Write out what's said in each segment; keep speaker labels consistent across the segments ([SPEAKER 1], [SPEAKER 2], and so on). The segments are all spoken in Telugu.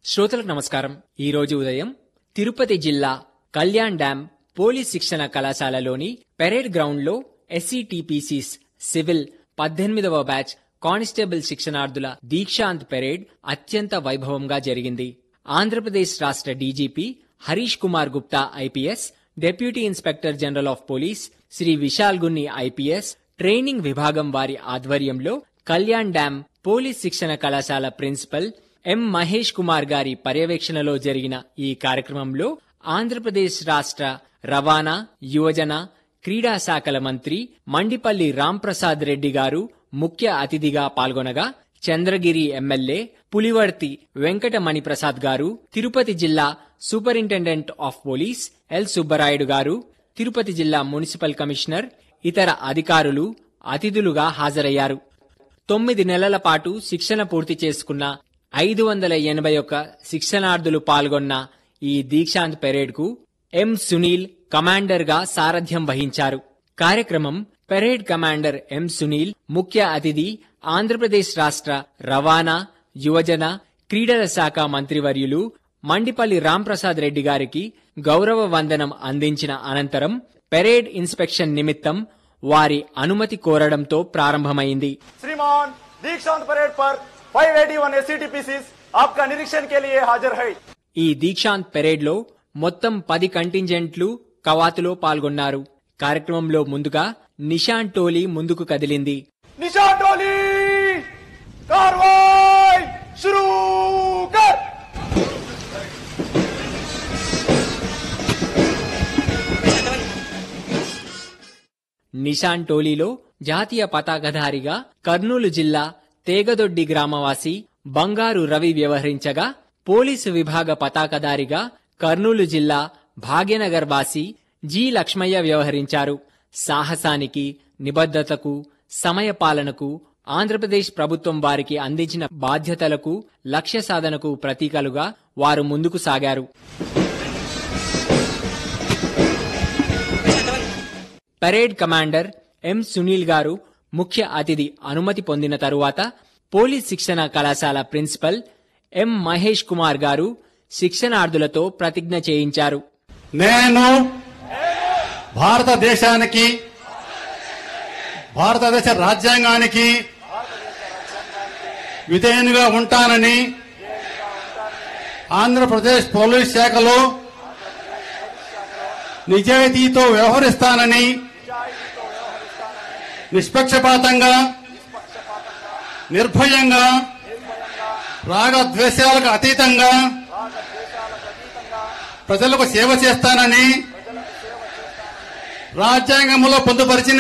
[SPEAKER 1] శ్రోతలకు నమస్కారం ఈ రోజు ఉదయం తిరుపతి జిల్లా కళ్యాణ్ డ్యాం పోలీస్ శిక్షణ కళాశాలలోని పెరేడ్ గ్రౌండ్లో ఎస్సీటీపీసీస్ సివిల్ పద్దెనిమిదవ బ్యాచ్ కానిస్టేబుల్ శిక్షణార్థుల దీక్షాంత్ పెరేడ్ అత్యంత వైభవంగా జరిగింది ఆంధ్రప్రదేశ్ రాష్ట్ర DGP Harish Kumar Gupta IPS deputy inspector general of police Shri Vishal Gunni IPS training విభాగం వారి ఆధ్వర్యంలో కళ్యాణ్ డ్యాం పోలీస్ శిక్షణ కళాశాల ప్రిన్సిపల్ ఎం మహేష్ కుమార్ గారి పర్యవేక్షణలో జరిగిన ఈ కార్యక్రమంలో ఆంధ్రప్రదేశ్ రాష్ట్ర రవాణా యువజన క్రీడా శాఖల మంత్రి మండిపల్లి రాంప్రసాద్ రెడ్డి గారు ముఖ్య అతిథిగా పాల్గొనగా చంద్రగిరి ఎమ్మెల్యే పులివర్తి వెంకట మణిప్రసాద్ గారు తిరుపతి జిల్లా superintendent of police L Subbarayudu గారు తిరుపతి జిల్లా మున్సిపల్ కమిషనర్ ఇతర అధికారులు అతిథులుగా హాజరయ్యారు తొమ్మిది నెలల పాటు శిక్షణ పూర్తి చేసుకున్న ఐదు వందల ఎనభై ఒక్క శిక్షణార్థులు పాల్గొన్న ఈ దీక్షాంత్ పెరేడ్ కు ఎం సునీల్ కమాండర్ గా సారథ్యం వహించారు కార్యక్రమం పెరేడ్ కమాండర్ ఎం సునీల్ ముఖ్య అతిథి ఆంధ్రప్రదేశ్ రాష్ట్ర రవాణా యువజన క్రీడల శాఖ మంత్రివర్యులు మండిపల్లి రాంప్రసాద్ రెడ్డి గారికి గౌరవ వందనం అందించిన అనంతరం పెరేడ్ ఇన్స్పెక్షన్ నిమిత్తం వారి అనుమతి కోరడంతో ప్రారంభమైంది
[SPEAKER 2] श्रीमान दीक्षांत परेड पर 581 एससीटीपीसी आपका निरीक्षण के लिए हाजिर है
[SPEAKER 1] ఈ దీక్షాంత్ పెరేడ్ లో మొత్తం పది కంటింజెంట్లు కవాతులో పాల్గొన్నారు కార్యక్రమంలో ముందుగా నిషాన్ టోలీ ముందుకు కదిలింది
[SPEAKER 2] निशान टोली कार्रवाई शुरू कर
[SPEAKER 1] నిషాన్ టోలీలో జాతీయ పతాకధారిగా కర్నూలు జిల్లా తేగదొడ్డి గ్రామవాసి బంగారు రవి వ్యవహరించగా పోలీసు విభాగ పతాకధారిగా కర్నూలు జిల్లా భాగ్యనగర్ వాసి జి లక్ష్మయ్య వ్యవహరించారు సాహసానికి నిబద్ధతకు సమయపాలనకు ఆంధ్రప్రదేశ్ ప్రభుత్వం వారికి అందించిన బాధ్యతలకు లక్ష్య సాధనకు ప్రతీకలుగా వారు ముందుకు సాగారు పరేడ్ కమాండర్ ఎం సునీల్ గారు ముఖ్య అతిథి అనుమతి పొందిన తరువాత పోలీస్ శిక్షణ కళాశాల ప్రిన్సిపల్ ఎం మహేష్ కుమార్ గారు శిక్షణార్థులతో ప్రతిజ్ఞ చేయించారు
[SPEAKER 3] నేను భారతదేశానికి భారతదేశ రాజ్యాంగానికి విధేయునిగా ఉంటానని ఆంధ్రప్రదేశ్ పోలీస్ శాఖలో నిజాయితీతో వ్యవహరిస్తానని నిష్పక్షపాతంగా నిర్భయంగా రాగద్వేషాలకు అతీతంగా ప్రజలకు సేవ చేస్తానని రాజ్యాంగంలో పొందుపరిచిన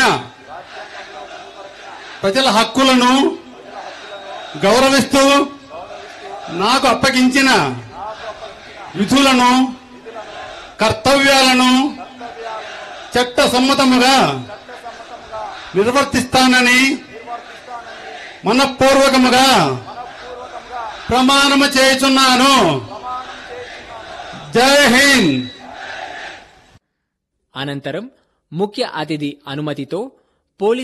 [SPEAKER 3] ప్రజల హక్కులను గౌరవిస్తూ నాకు అప్పగించిన విధులను కర్తవ్యాలను చట్ట సమ్మతముగా నిర్వర్తిస్తానని మనపూర్వకముగా ప్రమాణము చేయుచున్నాను జై హింద్
[SPEAKER 1] అనంతరం ముఖ్య అతిథి అనుమతితో పోలీస్